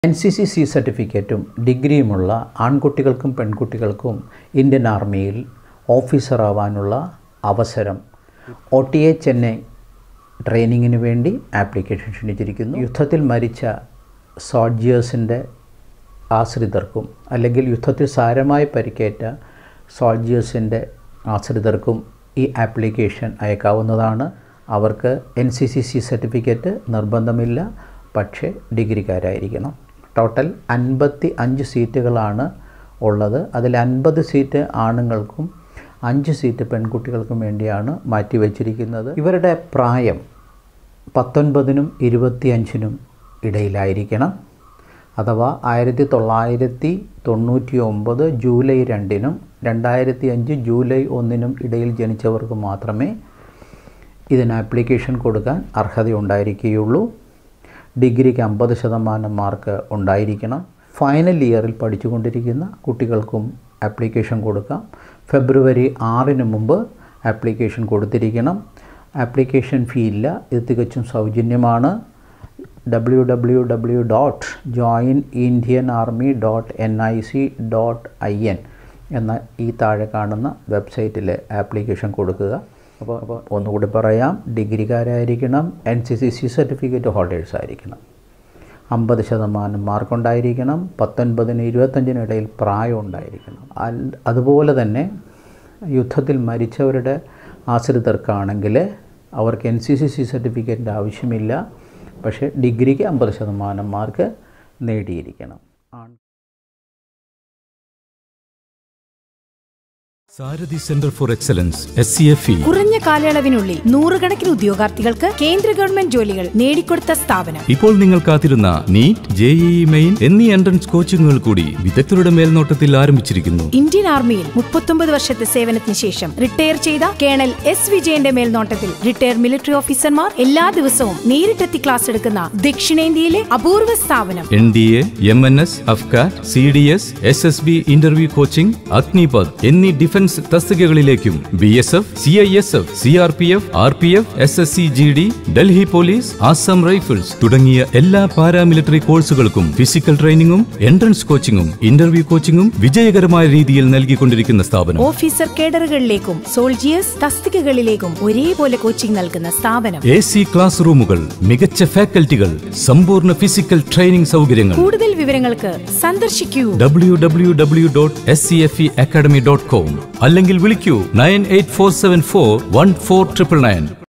N C C C സർട്ടിഫിക്കറ്റും ഡിഗ്രിയുമുള്ള ആൺകുട്ടികൾക്കും പെൺകുട്ടികൾക്കും ഇന്ത്യൻ ആർമിയിൽ ഓഫീസറാവാനുള്ള അവസരം ഒ ടി എ ചെന്നൈ ട്രെയിനിങ്ങിന് വേണ്ടി ആപ്ലിക്കേഷൻ ക്ഷണിച്ചിരിക്കുന്നു യുദ്ധത്തിൽ മരിച്ച സോൾജിയേഴ്സിൻ്റെ ആശ്രിതർക്കും അല്ലെങ്കിൽ യുദ്ധത്തിൽ സാരമായി പരിക്കേറ്റ സോൾജിയേഴ്സിൻ്റെ ആശ്രിതർക്കും ഈ ആപ്ലിക്കേഷൻ അയക്കാവുന്നതാണ് അവർക്ക് N C C C certificate നിർബന്ധമില്ല പക്ഷേ ഡിഗ്രിക്കാരായിരിക്കണം ടോട്ടൽ അൻപത്തി അഞ്ച് സീറ്റുകളാണ് ഉള്ളത് അതിൽ അൻപത് സീറ്റ് ആണുങ്ങൾക്കും അഞ്ച് സീറ്റ് പെൺകുട്ടികൾക്കും വേണ്ടിയാണ് മാറ്റിവെച്ചിരിക്കുന്നത് ഇവരുടെ പ്രായം പത്തൊൻപതിനും ഇരുപത്തിയഞ്ചിനും ഇടയിലായിരിക്കണം അഥവാ ആയിരത്തി തൊള്ളായിരത്തി തൊണ്ണൂറ്റി ഒമ്പത് ജൂലൈ രണ്ടിനും രണ്ടായിരത്തി അഞ്ച് ജൂലൈ ഒന്നിനും ഇടയിൽ ജനിച്ചവർക്ക് മാത്രമേ ഇതിന് ആപ്ലിക്കേഷൻ കൊടുക്കാൻ അർഹതയുണ്ടായിരിക്കുകയുള്ളൂ ഡിഗ്രിക്ക് അമ്പത് ശതമാനം മാർക്ക് ഉണ്ടായിരിക്കണം ഫൈനൽ ഇയറിൽ പഠിച്ചുകൊണ്ടിരിക്കുന്ന കുട്ടികൾക്കും ആപ്ലിക്കേഷൻ കൊടുക്കാം ഫെബ്രുവരി ആറിന് മുമ്പ് ആപ്ലിക്കേഷൻ കൊടുത്തിരിക്കണം ആപ്ലിക്കേഷൻ ഫീ ഇല്ല ഇത് തികച്ചും സൗജന്യമാണ് W W W dot join Indian army dot N I C dot I N എന്ന ഈ താഴെ കാണുന്ന വെബ്സൈറ്റിൽ ആപ്ലിക്കേഷൻ കൊടുക്കുക അപ്പോൾ അപ്പോൾ ഒന്നുകൂടി പറയാം ഡിഗ്രിക്കാരായിരിക്കണം N C C C certificate holders ആയിരിക്കണം അമ്പത് ശതമാനം മാർക്കുണ്ടായിരിക്കണം പത്തൊൻപതിന് ഇരുപത്തഞ്ചിന് ഇടയിൽ പ്രായം ഉണ്ടായിരിക്കണം അൽ- അതുപോലെ തന്നെ യുദ്ധത്തിൽ മരിച്ചവരുടെ ആശ്രിതർക്കാണെങ്കിൽ അവർക്ക് എൻ സി സി സി സർട്ടിഫിക്കറ്റിൻ്റെ ആവശ്യമില്ല പക്ഷേ ഡിഗ്രിക്ക് അമ്പത് ശതമാനം മാർക്ക് നേടിയിരിക്കണം ആണ് Sarathi center for excellence S C F E കുറഞ്ഞ കാലയളവിനുള്ളിൽ നൂറുകണക്കിന് ഉദ്യോഗാർത്ഥികൾക്ക് കേന്ദ്ര ഗവൺമെന്റ് ജോലികൾ നേടിക്കൊടുത്ത സ്ഥാപനം ഇപ്പോൾ നിങ്ങൾ കാത്തിരുന്ന നീറ്റ് ജെഇഇ മെയിൻ എന്നീ എൻട്രൻസ് കോച്ചിങ്ങുകൾ കൂടി വിദഗ്ധരുടെ മേൽനോട്ടത്തിൽ ആരംഭിച്ചിരിക്കുന്നു ഇന്ത്യൻ ആർമിയിൽ മുപ്പത്തൊമ്പത് വർഷത്തെ സേവനത്തിന് ശേഷം റിട്ടയർ ചെയ്ത കേണൽ എസ് വിജയന്റെ മേൽനോട്ടത്തിൽ റിട്ടയർ മിലിറ്ററി ഓഫീസർമാർ എല്ലാ ദിവസവും നേരിട്ടെത്തി ക്ലാസ് എടുക്കുന്ന ദക്ഷിണേന്ത്യയിലെ അപൂർവ സ്ഥാപനം N D A M N S അഫ്കാർ C D S S S B interview coaching Agnipath എന്നീ ഡിഫൻസ് തസ്തികകളിലേക്കും B S F C I S F C R P F R P F S S C G D Delhi police Assam rifles തുടങ്ങിയ എല്ലാ paramilitary കോഴ്സുകൾക്കും physical ട്രെയിനിങ്ങും entrance കോച്ചിങ്ങും ഇന്റർവ്യൂ കോച്ചിങ്ങും വിജയകരമായ രീതിയിൽ നൽകിക്കൊണ്ടിരിക്കുന്ന സ്ഥാപനം ഓഫീസർ കേഡറുകളിലേക്കും സോൾജിയേഴ്സ് തസ്തികകളിലേക്കും ഒരേപോലെ കോച്ചിംഗ് നൽകുന്ന സ്ഥാപനം എ സി ക്ലാസ് റൂമുകൾ മികച്ച ഫാക്കൽറ്റികൾ സമ്പൂർണ്ണ ഫിസിക്കൽ ട്രെയിനിംഗ് സൗകര്യങ്ങൾ കൂടുതൽ വിവരങ്ങൾക്ക് സന്ദർശിക്കൂ W W W dot S C F E academy dot com അല്ലെങ്കിൽ വിളിക്കൂ nine eight four seven four one four triple nine